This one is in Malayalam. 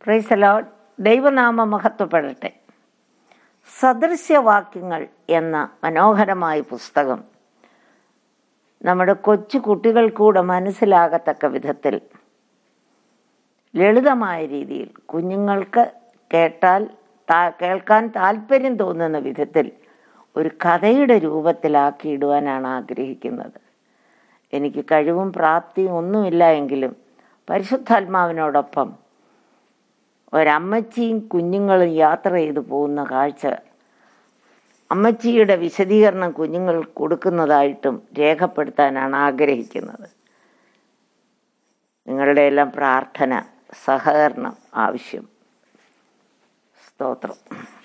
പ്രൈസലോ ദൈവനാമ മഹത്വപ്പെടട്ടെ സദൃശ്യവാക്യങ്ങൾ എന്ന മനോഹരമായ പുസ്തകം നമ്മുടെ കൊച്ചു കുട്ടികൾ കൂടെ മനസ്സിലാകത്തക്ക വിധത്തിൽ ലളിതമായ രീതിയിൽ കുഞ്ഞുങ്ങൾക്ക് കേട്ടാൽ താ- കേൾക്കാൻ താല്പര്യം തോന്നുന്ന വിധത്തിൽ ഒരു കഥയുടെ രൂപത്തിലാക്കിയിടുവാനാണ് ആഗ്രഹിക്കുന്നത് എനിക്ക് കഴിവും പ്രാപ്തിയും ഒന്നുമില്ല എങ്കിലും പരിശുദ്ധാത്മാവിനോടൊപ്പം ഒരമ്മച്ചിയും കുഞ്ഞുങ്ങളും യാത്ര ചെയ്തു പോകുന്ന കാഴ്ച അമ്മച്ചിയുടെ വിശദീകരണം കുഞ്ഞുങ്ങൾ കൊടുക്കുന്നതായിട്ടും രേഖപ്പെടുത്താനാണ് ആഗ്രഹിക്കുന്നത് നിങ്ങളുടെ എല്ലാം പ്രാർത്ഥന സഹകരണം ആവശ്യം സ്തോത്രം